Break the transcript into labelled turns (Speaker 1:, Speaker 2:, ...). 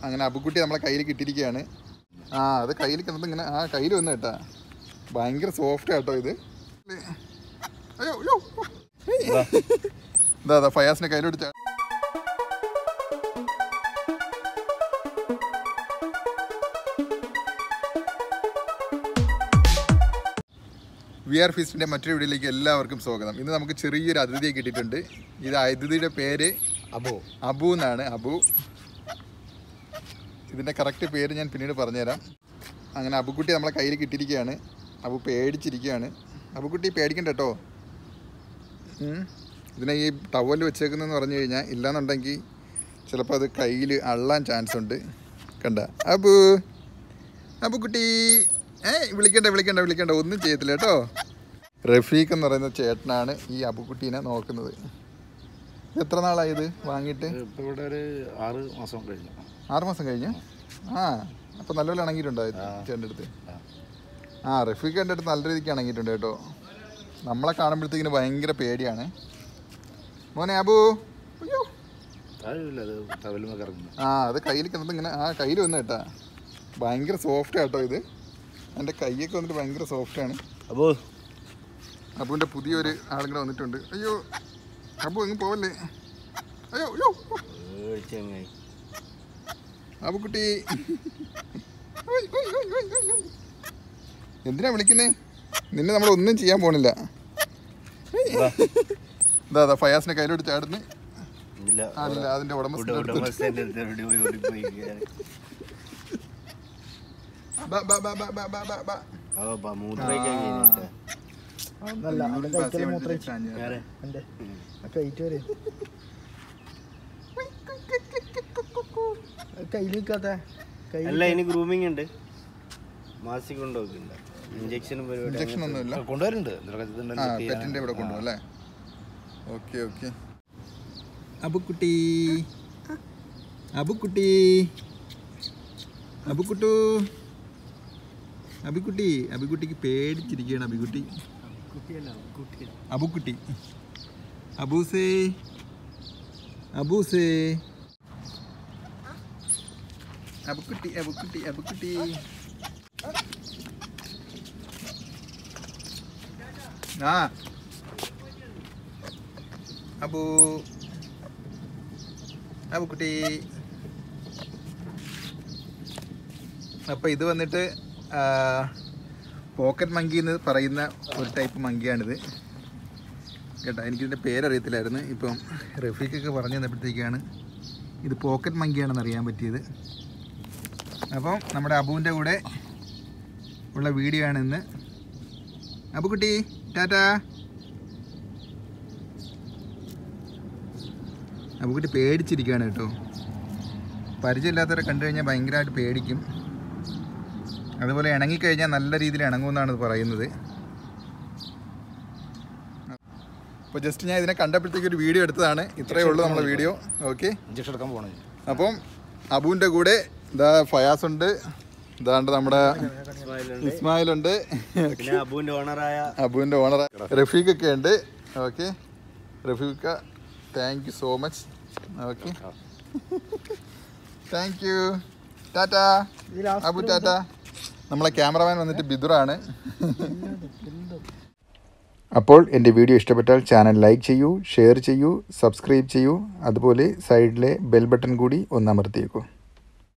Speaker 1: അങ്ങനെ അബുക്കുട്ടി നമ്മളെ കയ്യിൽ കിട്ടിയിരിക്കുകയാണ് ആ അത് കയ്യിൽ കിടന്നത് ഇങ്ങനെ ആ കയ്യിൽ വന്നു കേട്ടാ ഭയങ്കര സോഫ്റ്റ് ആട്ടോ ഇത് അയ്യോ അയ്യോ ഇതാ അതാ ഫയാസിനെ കയ്യിലോട്ട് ചാ വി ആർ ഫീസ്റ്റിൻ്റെ മറ്റൊരു വീഡിയോയിലേക്ക് എല്ലാവർക്കും സ്വാഗതം ഇന്ന് നമുക്ക് ചെറിയൊരു അതിഥിയെ കിട്ടിയിട്ടുണ്ട് ഇത് അതിഥിയുടെ പേര്
Speaker 2: അബോ
Speaker 1: അബു എന്നാണ് അബു ഇതിൻ്റെ കറക്റ്റ് പേര് ഞാൻ പിന്നീട് പറഞ്ഞുതരാം അങ്ങനെ അബുക്കുട്ടി നമ്മളെ കയ്യിൽ കിട്ടിയിരിക്കുകയാണ് അബു പേടിച്ചിരിക്കുകയാണ് അബുക്കുട്ടി പേടിക്കണ്ട കേട്ടോ ഉം. ഇതിനെ ഈ ടവൽ വെച്ചേക്കുന്നതെന്ന് പറഞ്ഞു കഴിഞ്ഞാൽ ഇല്ലാന്നുണ്ടെങ്കിൽ ചിലപ്പോൾ അത് കയ്യിൽ അള്ളാൻ ചാൻസ് ഉണ്ട് കണ്ട അബു അബുക്കുട്ടി ഏ വിളിക്കണ്ട വിളിക്കണ്ട വിളിക്കണ്ട ഒന്നും ചെയ്യത്തില്ല കേട്ടോ റഫീഖ് എന്ന് പറയുന്ന ചേട്ടനാണ് ഈ അബുക്കുട്ടീനെ നോക്കുന്നത് ഇത് എത്ര നാളായത് വാങ്ങിയിട്ട്
Speaker 2: ഇപ്പൊ ഇവിടെ ഒരു ആറ് മാസം കഴിഞ്ഞു
Speaker 1: ആറ് മാസം കഴിഞ്ഞു ആ അപ്പോൾ നല്ലപോലെ ഇണങ്ങിയിട്ടുണ്ടായിരുന്നു ചേട്ടൻ്റെ അടുത്ത് ആ റഫീഖ് എൻ്റെ അടുത്ത് നല്ല രീതിക്ക് ഇണങ്ങിയിട്ടുണ്ട് കേട്ടോ നമ്മളെ കാണുമ്പോഴത്തേക്കിന് ഭയങ്കര പേടിയാണ് മോനെ അബു അയ്യോ
Speaker 2: താഴെയില്ല അത് ടവലുമൊക്കെ ഇറങ്ങുന്നു
Speaker 1: ആ അത് കയ്യിൽ കിടന്നത് ഇങ്ങനെ ആ കയ്യിൽ വന്നു കേട്ടാ ഭയങ്കര സോഫ്റ്റ് ആട്ടോ ഇത് എൻ്റെ കൈയൊക്കെ വന്നിട്ട് ഭയങ്കര സോഫ്റ്റാണ്
Speaker 2: അബോ
Speaker 1: അബുവിൻ്റെ പുതിയൊരു ആളും കൂടെ വന്നിട്ടുണ്ട് അയ്യോ അബു എങ്ങ് പോവല്ലേ അയ്യോ അയ്യോ
Speaker 2: ചങ്ങായി
Speaker 1: അബുക്കുട്ടി ഉയ്, ഉയ്, ഉയ്, ഉയ്, ഉയ്, ഉയ്. എന്തിനാ വിളിക്കുന്നേ നിന്നെ നമ്മൾ ഒന്നും ചെയ്യാൻ പോണില്ല ഇതാ അതാ ഫയാസിനെ കയ്യിലോട്ട് ചാടുന്നു
Speaker 2: ഇല്ല
Speaker 1: അതില്ല അതിന്റെ ഉടമസ്ഥന്റെ അടുത്ത്
Speaker 2: ഉടമസ്ഥൻ്റെ അടുത്ത് എവിടെ പോയി ഓടിപ്പോയി കയറി.
Speaker 1: ബാ, ബാ, ബാ, ബാ, ബാ, ബാ, ബാ, ബാ.
Speaker 2: ആ, പ- മൂത്രമൊഴിക്കാൻ കഴിഞ്ഞിട്ട്.
Speaker 1: യൂറിൻ പാസ് ചെയ്യാൻ വേണ്ടി ചാഞ്ഞ്
Speaker 2: ആരെ?
Speaker 3: കയ്യിൽ നിൽക്കാത്ത
Speaker 2: അല്ല ഇനി ഗ്രൂമിങ് ഉണ്ട് മാസിക് കൊണ്ടുപോക്കുന്നുണ്ട് ഇഞ്ചക്ഷനും പരിപാടി
Speaker 1: ഇഞ്ചക്ഷൻ ഒന്നുമില്ല
Speaker 2: കൊണ്ടുവരുന്നുണ്ട്
Speaker 1: ആ പെറ്റിന്റെ ഇവിടെ കൊണ്ടുപോകും അല്ലേ ഓക്കെ ഓക്കെ അബുക്കുട്ടി അബുക്കുട്ടി അബുക്കുട്ടു അബിക്കുട്ടി അബിക്കുട്ടിക്ക് പേടിച്ചിരിക്കുകയാണ് അബിക്കുട്ടി അബുക്കുട്ടി അബൂസേ അബൂസേ അബുക്കുട്ടി അബുക്കുട്ടി അബുക്കുട്ടി ആ അബു അബുക്കുട്ടി അപ്പോൾ ഇത് വന്നിട്ട് പോക്കറ്റ് മങ്കി എന്ന് പറയുന്ന ഒരു ടൈപ്പ് മങ്കിയാണിത് കേട്ടോ എനിക്കിതിൻ്റെ പേരറിയത്തില്ലായിരുന്നു ഇപ്പം റഫീഖൊക്കെ പറഞ്ഞു തന്നപ്പോഴത്തേക്കാണ് ഇത് പോക്കറ്റ് മങ്കിയാണെന്ന് അറിയാൻ പറ്റിയത് അപ്പം നമ്മുടെ അബുവിൻ്റെ കൂടെ ഉള്ള വീഡിയോ ആണ് ഇന്ന് അബുക്കുട്ടി ടാറ്റാ അബുക്കുട്ടി പേടിച്ചിരിക്കുകയാണ് കേട്ടോ പരിചയമില്ലാത്തവരെ കണ്ടു കഴിഞ്ഞാൽ ഭയങ്കരമായിട്ട് പേടിക്കും അതുപോലെ ഇണങ്ങിക്കഴിഞ്ഞാൽ നല്ല രീതിയിൽ ഇണങ്ങുമെന്നാണ് ഇത് പറയുന്നത് അപ്പോൾ ജസ്റ്റ് ഞാൻ ഇതിനെ കണ്ടപ്പോഴത്തേക്ക് ഒരു വീഡിയോ എടുത്തതാണ് ഇത്രയേ ഉള്ളൂ നമ്മുടെ വീഡിയോ ഓക്കെ
Speaker 2: ഇഞ്ചക്ഷൻ എടുക്കാൻ പോകണം
Speaker 1: അപ്പം അബുവിൻ്റെ കൂടെ ഇതാ ഫയാസ് ഉണ്ട് ഇതാണ്ട് നമ്മുടെ ഇസ്മായിലുണ്ട്
Speaker 2: പിന്നെ അബുവിന്റെ ഓണറായ
Speaker 1: അബുവിൻ്റെ ഓണർ റഫീഖ് ഒക്കെ ഉണ്ട് okay Rafeeq thank you so much okay thank you tata Abu tata നമ്മളെ ക്യാമറമാൻ വന്നിട്ട് ബിദുറാണ് അപ്പോൾ എൻ്റെ വീഡിയോ ഇഷ്ടപ്പെട്ടാൽ ചാനൽ ലൈക്ക് ചെയ്യൂ ഷെയർ ചെയ്യൂ സബ്സ്ക്രൈബ് ചെയ്യൂ അതുപോലെ സൈഡിലെ ബെൽ ബട്ടൺ കൂടി ഒന്ന് അമർത്തിയേക്കൂ